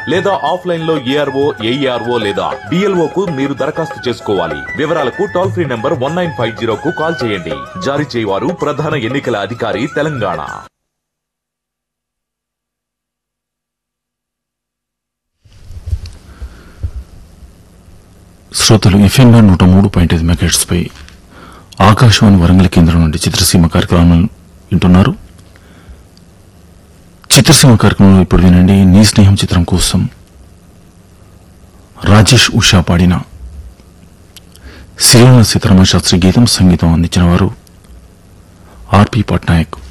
లేదా ఆఫ్లైన్ లో ARO AERO లేదా డిఎల్ఓ కు మీరు దరఖాస్తు చేసుకోవాలి వివరాలకు toll free number one nine five zero కు కాల్ చేయండి జారీ చేయవారు ప్రధాన ఎన్నికల అధికారి తెలంగాణ శ్రోతలు ఎఫ్ఎం నూట మూడు పాయింట్ ఐదు మెగాహెట్స్ పై ఆకాశవాణి వరంగల్ కేంద్రం నుండి చిత్రసీమ కార్యక్రమం వింటున్నారు చిత్రసీమ కార్యక్రమంలో ఇప్పుడు వినండి నీ స్నేహం చిత్రం కోసం రాజేష్ ఉషా పాడిన సిరివన సీతారామ శాస్త్రి గీతం సంగీతం అందించిన వారు ఆర్పి పట్నాయక్